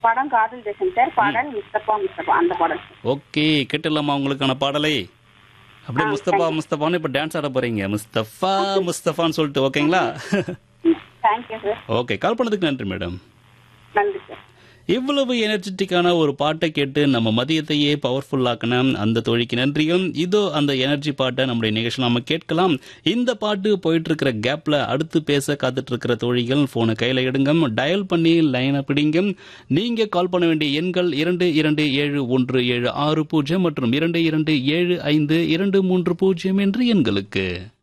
படம் காதல் தேசம் சார் பாடல் முஸ்தபா முஸ்தபா அந்த பாடல் சார் ஓகே கேட்டுடலாமா உங்களுக்கான பாடலை அப்படியே முஸ்தபா முஸ்தபான்னு இப்போ டான்ஸ் ஆட போறீங்க முஸ்தபா முஸ்தபான்னு சொல்லிட்டு ஓகேங்களா தேங்க்யூ சார் ஓகே கால் பண்ணதுக்கு நன்றி மேடம் நன்றி சார் இவ்வளவு எனர்ஜெட்டிக்கான ஒரு பாட்டை கேட்டு நம்ம மதியத்தையே பவர்ஃபுல்லாக்கின அந்த தோழிக்கு நன்றியும் இதோ அந்த எனர்ஜி பாட்டை நம்முடைய நிகழ்ச்சியில் நம்ம கேட்கலாம் இந்த பாட்டு போயிட்டு இருக்கிற கேப்ல அடுத்து பேச காத்துட்டு இருக்கிற தோழிகள் போனை கையில எடுங்க டயல் பண்ணி லைனை பிடிங்க நீங்க கால் பண்ண வேண்டிய எண்கள் இரண்டு இரண்டு ஏழு ஒன்று ஏழு ஆறு பூஜ்ஜியம் மற்றும் இரண்டு இரண்டு ஏழு ஐந்து இரண்டு மூன்று பூஜ்ஜியம் என்ற எண்களுக்கு